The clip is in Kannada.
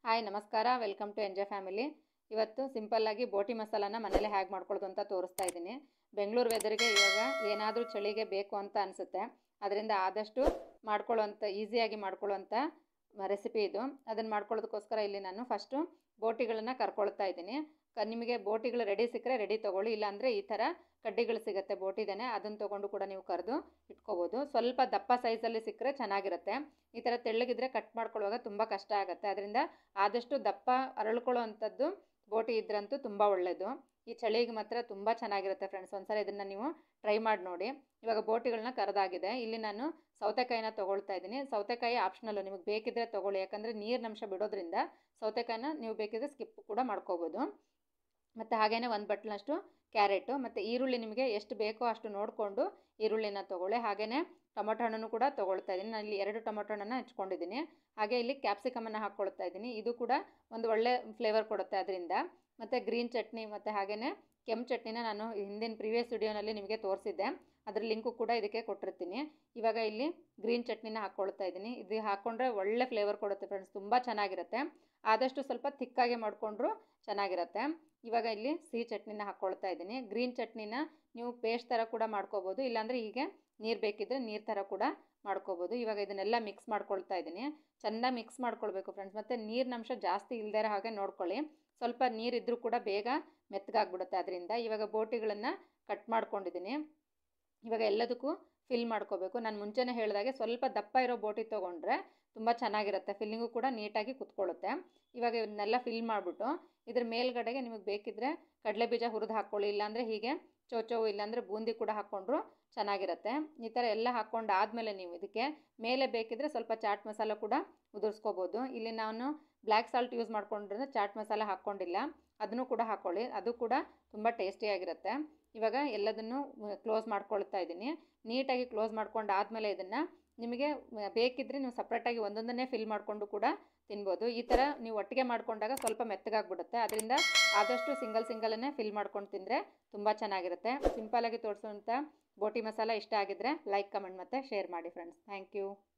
ಹಾಯ್ ನಮಸ್ಕಾರ ವೆಲ್ಕಮ್ ಟು ಎಂಜಾಯ್ ಫ್ಯಾಮಿಲಿ ಇವತ್ತು ಸಿಂಪಲ್ಲಾಗಿ ಬೋಟಿ ಮಸಾಲಾನ ಮನೇಲಿ ಹೇಗೆ ಮಾಡ್ಕೊಳ್ಳೋದು ಅಂತ ತೋರಿಸ್ತಾ ಇದ್ದೀನಿ ಬೆಂಗಳೂರು ವೆದರ್ಗೆ ಇವಾಗ ಏನಾದರೂ ಚಳಿಗೆ ಬೇಕು ಅಂತ ಅನಿಸುತ್ತೆ ಅದರಿಂದ ಆದಷ್ಟು ಮಾಡ್ಕೊಳ್ಳೋಂಥ ಈಸಿಯಾಗಿ ಮಾಡ್ಕೊಳ್ಳೋಂಥ ರೆಸಿಪಿ ಇದು ಅದನ್ನು ಮಾಡ್ಕೊಳ್ಳೋದಕ್ಕೋಸ್ಕರ ಇಲ್ಲಿ ನಾನು ಫಸ್ಟು ಬೋಟಿಗಳನ್ನು ಕರ್ಕೊಳ್ತಾ ಇದ್ದೀನಿ ಕ ನಿಮಗೆ ಬೋಟಿಗಳು ರೆಡಿ ಸಿಕ್ಕರೆ ರೆಡಿ ತೊಗೊಳ್ಳಿ ಇಲ್ಲಾಂದರೆ ಈ ಥರ ಕಡ್ಡಿಗಳು ಸಿಗುತ್ತೆ ಬೋಟಿದೇನೆ ಅದನ್ನು ತೊಗೊಂಡು ಕೂಡ ನೀವು ಕರೆದು ಇಟ್ಕೋಬೋದು ಸ್ವಲ್ಪ ದಪ್ಪ ಸೈಜಲ್ಲಿ ಸಿಕ್ಕರೆ ಚೆನ್ನಾಗಿರುತ್ತೆ ಈ ಥರ ತೆಳ್ಳಗಿದ್ರೆ ಕಟ್ ಮಾಡ್ಕೊಳ್ಳುವಾಗ ತುಂಬ ಕಷ್ಟ ಆಗುತ್ತೆ ಅದರಿಂದ ಆದಷ್ಟು ದಪ್ಪ ಅರಳ್ಕೊಳ್ಳೋ ಅಂಥದ್ದು ಬೋಟಿ ಇದ್ರಂತೂ ತುಂಬ ಒಳ್ಳೆಯದು ಈ ಚಳಿಗೆ ಮಾತ್ರ ತುಂಬ ಚೆನ್ನಾಗಿರುತ್ತೆ ಫ್ರೆಂಡ್ಸ್ ಒಂದ್ಸಲ ಇದನ್ನು ನೀವು ಟ್ರೈ ಮಾಡಿ ನೋಡಿ ಇವಾಗ ಬೋಟಿಗಳನ್ನ ಕರೆದಾಗಿದೆ ಇಲ್ಲಿ ನಾನು ಸೌತೆಕಾಯಿನ ತೊಗೊಳ್ತಾ ಇದ್ದೀನಿ ಸೌತೆಕಾಯಿ ಆಪ್ಷನಲ್ಲು ನಿಮಗೆ ಬೇಕಿದ್ರೆ ತೊಗೊಳ್ಳಿ ಯಾಕಂದರೆ ನೀರಿನಂಶ ಬಿಡೋದ್ರಿಂದ ಸೌತೆಕಾಯಿನ ನೀವು ಬೇಕಿದ್ರೆ ಸ್ಕಿಪ್ ಕೂಡ ಮಾಡ್ಕೋಬೋದು ಮತ್ತು ಹಾಗೆಯೇ ಒಂದು ಬಟ್ಲಷ್ಟು ಕ್ಯಾರೆಟು ಮತ್ತು ಈರುಳ್ಳಿ ನಿಮಗೆ ಎಷ್ಟು ಬೇಕೋ ಅಷ್ಟು ನೋಡಿಕೊಂಡು ಈರುಳ್ಳಿನ ತೊಗೊಳ್ಳಿ ಹಾಗೆಯೇ ಟೊಮೊಟೊ ಹಣ್ಣನ್ನು ಕೂಡ ತೊಗೊಳ್ತಾ ಇದ್ದೀನಿ ನಾನು ಇಲ್ಲಿ ಎರಡು ಟೊಮೊಟೊ ಹಣ್ಣನ್ನು ಹಚ್ಕೊಂಡಿದ್ದೀನಿ ಹಾಗೆ ಇಲ್ಲಿ ಕ್ಯಾಪ್ಸಿಕಮನ್ನು ಹಾಕ್ಕೊಳ್ತಾ ಇದ್ದೀನಿ ಇದು ಕೂಡ ಒಂದು ಒಳ್ಳೆ ಫ್ಲೇವರ್ ಕೊಡುತ್ತೆ ಅದರಿಂದ ಮತ್ತು ಗ್ರೀನ್ ಚಟ್ನಿ ಮತ್ತು ಹಾಗೆಯೇ ಕೆಂಪು ಚಟ್ನಿನ ನಾನು ಹಿಂದಿನ ಪ್ರೀವಿಯಸ್ ವಿಡಿಯೋನಲ್ಲಿ ನಿಮಗೆ ತೋರಿಸಿದ್ದೆ ಅದ್ರ ಲಿಂಕು ಕೂಡ ಇದಕ್ಕೆ ಕೊಟ್ಟಿರ್ತೀನಿ ಇವಾಗ ಇಲ್ಲಿ ಗ್ರೀನ್ ಚಟ್ನಿನ ಹಾಕ್ಕೊಳ್ತಾ ಇದ್ದೀನಿ ಇದು ಹಾಕ್ಕೊಂಡ್ರೆ ಒಳ್ಳೆ ಫ್ಲೇವರ್ ಕೊಡುತ್ತೆ ಫ್ರೆಂಡ್ಸ್ ತುಂಬ ಚೆನ್ನಾಗಿರುತ್ತೆ ಆದಷ್ಟು ಸ್ವಲ್ಪ ತಿಕ್ಕಾಗಿ ಮಾಡಿಕೊಂಡ್ರು ಚೆನ್ನಾಗಿರುತ್ತೆ ಇವಾಗ ಇಲ್ಲಿ ಸಿಹಿ ಚಟ್ನಿನ ಹಾಕ್ಕೊಳ್ತಾ ಇದ್ದೀನಿ ಗ್ರೀನ್ ಚಟ್ನಿನ ನೀವು ಪೇಸ್ಟ್ ಥರ ಕೂಡ ಮಾಡ್ಕೋಬೋದು ಇಲ್ಲಾಂದರೆ ಹೀಗೆ ನೀರು ಬೇಕಿದ್ದರೆ ನೀರು ಥರ ಕೂಡ ಮಾಡ್ಕೋಬೋದು ಇವಾಗ ಇದನ್ನೆಲ್ಲ ಮಿಕ್ಸ್ ಮಾಡ್ಕೊಳ್ತಾ ಇದ್ದೀನಿ ಚೆನ್ನಾಗಿ ಮಿಕ್ಸ್ ಮಾಡ್ಕೊಳ್ಬೇಕು ಫ್ರೆಂಡ್ಸ್ ಮತ್ತು ನೀರಿನಂಶ ಜಾಸ್ತಿ ಇಲ್ಲದೇ ಇರೋ ಹಾಗೆ ನೋಡ್ಕೊಳ್ಳಿ ಸ್ವಲ್ಪ ನೀರಿದ್ದರೂ ಕೂಡ ಬೇಗ ಮೆತ್ತಗಾಗ್ಬಿಡುತ್ತೆ ಅದರಿಂದ ಇವಾಗ ಬೋಟಿಗಳನ್ನು ಕಟ್ ಮಾಡ್ಕೊಂಡಿದ್ದೀನಿ ಇವಾಗ ಎಲ್ಲದಕ್ಕೂ ಫಿಲ್ ಮಾಡ್ಕೋಬೇಕು ನಾನು ಮುಂಚೆನೇ ಹೇಳಿದಾಗೆ ಸ್ವಲ್ಪ ದಪ್ಪ ಇರೋ ಬೋಟಿ ತೊಗೊಂಡ್ರೆ ತುಂಬ ಚೆನ್ನಾಗಿರುತ್ತೆ ಫಿಲ್ಲಿಂಗು ಕೂಡ ನೀಟಾಗಿ ಕುತ್ಕೊಳ್ಳುತ್ತೆ ಇವಾಗ ಇವನ್ನೆಲ್ಲ ಫಿಲ್ ಮಾಡಿಬಿಟ್ಟು ಇದ್ರ ಮೇಲ್ಗಡೆಗೆ ನಿಮಗೆ ಬೇಕಿದ್ದರೆ ಕಡಲೆ ಬೀಜ ಹುರಿದು ಹಾಕ್ಕೊಳ್ಳಿ ಇಲ್ಲಾಂದರೆ ಹೀಗೆ ಚೋಚೋವು ಇಲ್ಲಾಂದರೆ ಬೂಂದಿ ಕೂಡ ಹಾಕ್ಕೊಂಡ್ರು ಚೆನ್ನಾಗಿರುತ್ತೆ ಈ ಥರ ಎಲ್ಲ ಹಾಕ್ಕೊಂಡು ಆದಮೇಲೆ ನೀವು ಇದಕ್ಕೆ ಮೇಲೆ ಬೇಕಿದ್ದರೆ ಸ್ವಲ್ಪ ಚಾಟ್ ಮಸಾಲ ಕೂಡ ಉದುರಿಸ್ಕೋಬೋದು ಇಲ್ಲಿ ನಾನು ಬ್ಲ್ಯಾಕ್ ಸಾಲ್ಟ್ ಯೂಸ್ ಮಾಡ್ಕೊಂಡ್ರೆ ಚಾಟ್ ಮಸಾಲ ಹಾಕ್ಕೊಂಡಿಲ್ಲ ಅದನ್ನು ಕೂಡ ಹಾಕ್ಕೊಳ್ಳಿ ಅದು ಕೂಡ ತುಂಬ ಟೇಸ್ಟಿಯಾಗಿರುತ್ತೆ ಇವಾಗ ಎಲ್ಲದನ್ನು ಕ್ಲೋಸ್ ಮಾಡ್ಕೊಳ್ತಾ ಇದ್ದೀನಿ ನೀಟಾಗಿ ಕ್ಲೋಸ್ ಮಾಡ್ಕೊಂಡು ಆದಮೇಲೆ ಇದನ್ನು ನಿಮಗೆ ಬೇಕಿದ್ದರೆ ನೀವು ಸಪ್ರೇಟಾಗಿ ಒಂದೊಂದನ್ನೇ ಫಿಲ್ ಮಾಡಿಕೊಂಡು ಕೂಡ ತಿನ್ಬೋದು ಈ ಥರ ನೀವು ಒಟ್ಟಿಗೆ ಮಾಡ್ಕೊಂಡಾಗ ಸ್ವಲ್ಪ ಮೆತ್ತಗಾಗ್ಬಿಡುತ್ತೆ ಅದರಿಂದ ಆದಷ್ಟು ಸಿಂಗಲ್ ಸಿಂಗಲನ್ನೇ ಫಿಲ್ ಮಾಡ್ಕೊಂಡು ತಿಂದರೆ ತುಂಬ ಚೆನ್ನಾಗಿರುತ್ತೆ ಸಿಂಪಲಾಗಿ ತೋರಿಸುವಂಥ ಬೋಟಿ ಮಸಾಲ ಇಷ್ಟ ಆಗಿದ್ದರೆ ಲೈಕ್ ಕಮೆಂಟ್ ಮತ್ತು ಶೇರ್ ಮಾಡಿ ಫ್ರೆಂಡ್ಸ್ ಥ್ಯಾಂಕ್ ಯು